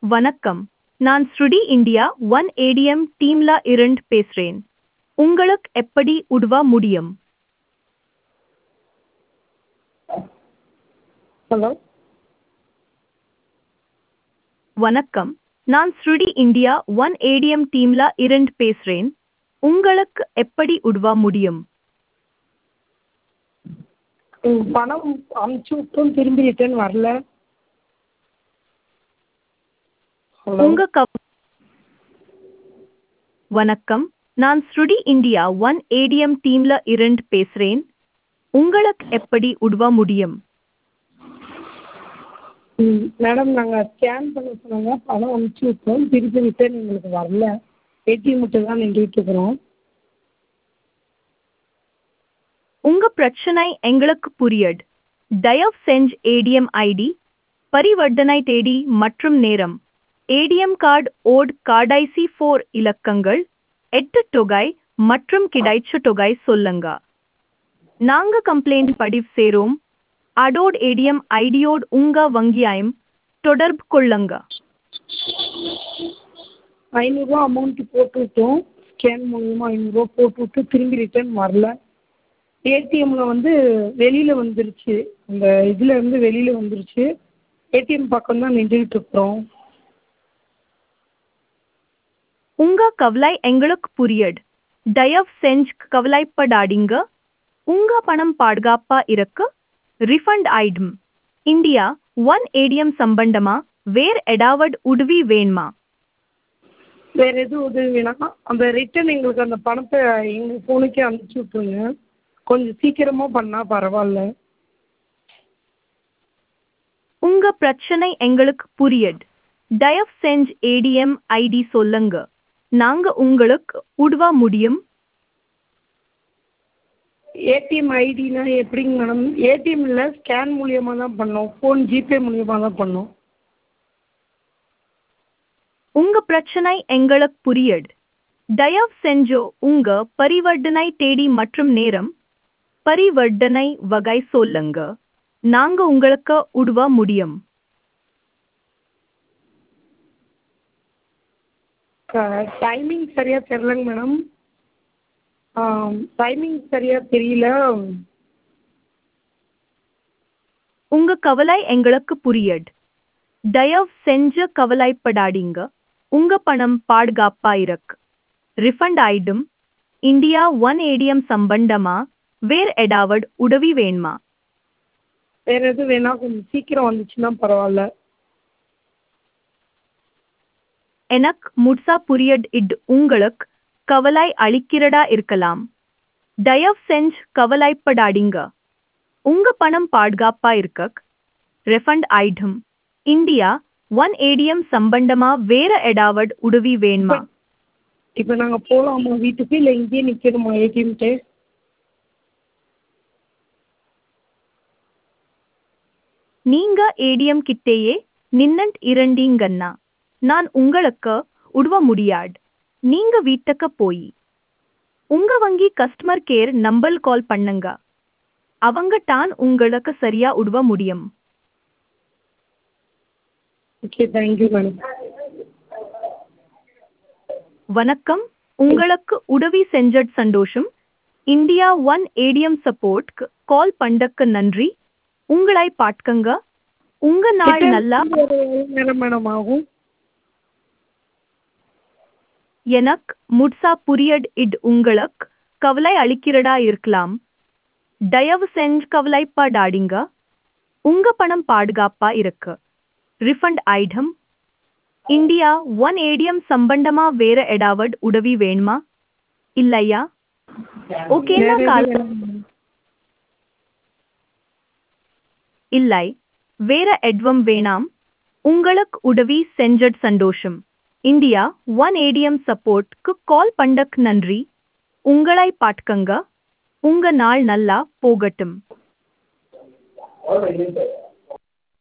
வணக்கம் நான் ஸ்ருடி இந்தியா ஒன் ஏடிஎம் டீம்ல இருந்து பேசுறேன் உங்களுக்கு எப்படி உதவ முடியும் ஹலோ வணக்கம் நான் ஸ்ருடி இந்தியா ஒன் ஏடிஎம் டீம்ல இருந்து பேசுறேன் உங்களுக்கு எப்படி உதவ முடியும் ம், பணம் அனுப்பிச்சி விட்டும் திரும்பி ரிட்டர்ன் வரல ஹலோ உங்க கவ- வணக்கம் நான் ஸ்ருடி இந்தியா ஒன் ஏடிஎம் டீம்ல இருந்து பேசுறேன் உங்களுக்கு எப்படி உதவ முடியும் ம் மேடம் நாங்கள் ஸ்கேன் பண்ண சொன்னாங்க பணம் அனுப்பிச்சி விட்டோம் திருப்பி ரிட்டர்ன் எங்களுக்கு வரல ஏடிஎம் மட்டும் தான் நின்றுட்டு இருக்கிறோம் உங்க பிரச்சனை எங்களுக்கு புரியுது தயவு செஞ்சு ஏடிஎம் ஐடி பரிவர்த்தனை தேதி மற்றும் நேரம் ஏடிஎம் கார்டு ஓட் கடைசி ஃபோர் இலக்கங்கள் எட்டு தொகை மற்றும் கிடைச்ச தொகை சொல்லுங்க நாங்க கம்ப்ளைண்ட் பதிவு செய்றோம் அடோட் ஏடிஎம் ஐடியோடு உங்க வங்கியாயம் தொடர்பு கொள்ளுங்க ஐநூறுரூவா அமௌண்ட்டு போட்டு விட்டோம் ஸ்கேன் மூலியமாக ஐநூறுரூவா போட்டு விட்டு திரும்பி ரிட்டர்ன் வரல ஏடிஎம்மில் வந்து வெளியில் வந்துருச்சு அந்த இதில் இருந்து வெளியில் வந்துருச்சு ஏடிஎம் பக்கம் தான் நின்றுட்டு இருக்கிறோம் உங்க கவலை எங்களுக்கு புரியுது தயவு செஞ்சு கவலைப்படாதீங்க உங்க பணம் பாதுகாப்பா இருக்கு ரிஃபண்ட் ஆயிடும் இந்தியா ஒன் ஏடிஎம் சம்பந்தமா வேற ஏதாவது உதவி வேணுமா வேறு எதுவும் உதவி வேணாம் அந்த ரிட்டர்ன் எங்களுக்கு அந்த பணத்தை எங்கள் ஃபோனுக்கே அனுப்பிச்சி விட்ருங்க கொஞ்சம் சீக்கிரமாக பண்ணால் பரவாயில்ல உங்க பிரச்சனை எங்களுக்கு புரியுது தயவு செஞ்சு ஏடிஎம் ஐடி சொல்லுங்க நாங்க உங்களுக்கு உதவ முடியும் ஏடிஎம் ஐடினா எப்படிங்க மேடம் ஏடிஎம்மில் ஸ்கேன் மூலியமாக தான் பண்ணோம் ஃபோன் ஜிபே மூலியமாக தான் பண்ணோம் உங்க பிரச்சனை எங்களுக்கு புரியுது தயவு செஞ்சு உங்க பரிவர்த்தனை தேதி மற்றும் நேரம் பரிவர்த்தனை வகை சொல்லுங்க நாங்க உங்களுக்கு உதவ முடியும் டைமிங் சரியாக தெரிலங்க மேடம் டைமிங் சரியாக தெரியல உங்க கவலை எங்களுக்கு புரியுது தயவு செஞ்சு கவலைப்படாதீங்க உங்க பணம் பாதுகாப்பா இருக்கு ரிஃபண்ட் ஆயிடும் இந்தியா ஒன் ஏடிஎம் சம்பந்தமா வேற ஏதாவது உதவி வேணுமா வேறு எதுவும் வேணால் கொஞ்சம் சீக்கிரம் வந்துச்சுன்னா பரவாயில்ல எனக்கு முழுசா புரியுது இது உங்களுக்கு கவலை அளிக்கிறதா இருக்கலாம் தயவு செஞ்சு கவலைப்படாதீங்க உங்க பணம் பாதுகாப்பா இருக்க ரெஃபண்ட் ஆயிடும் இந்தியா ஒன் ஏடிஎம் சம்பந்தமா வேற ஏதாவது உதவி வேணுமா இப்போ நாங்கள் போகலாமா வீட்டுக்கு இல்லை இங்கேயே நிற்கணுமா ஏடிஎம்கிட்ட நீங்க ஏடிஎம் கிட்டேயே நின்னண்ட் இருந்தீங்கன்னா நான் உங்களுக்கு உதவ முடியாது நீங்க வீட்டுக்கு போய் உங்க வங்கி கஸ்டமர் கேர் நம்பர் கால் பண்ணுங்க அவங்க தான் உங்களுக்கு சரியா உதவ முடியும் ஓகே தேங்க்யூ மேடம் வணக்கம் உங்களுக்கு உதவி செஞ்சது சந்தோஷம் இந்தியா ஒன் ஏடிஎம் சப்போர்ட்க்கு கால் பண்ணக்கு நன்றி உங்களை பார்க்கங்க உங்க நாள் நல்லா நேரம் மேடம் ஆகும் எனக்கு முட்சா புரியட் இட் உங்களுக்கு கவலை அளிக்கிறதா இருக்கலாம் தயவு செஞ்சு கவலைப்படாதீங்க உங்க பணம் பாதுகாப்பா இருக்கு refund item India one ATM சம்பந்தமா வேற ஏதாவது உதவி வேணுமா இல்லையா ஓகேனா வேற கால் எதுவும் வேணாம் மேடம். இல்லை வேற எதுவும் வேணாம் உங்களுக்கு உதவி செஞ்சது சந்தோஷம் இந்தியா ஒன் ஏடிஎம் சப்போர்ட்க்கு கால் பண்ணக்கு நன்றி உங்களை பார்க்கங்க உங்க நாள் நல்லா போகட்டும்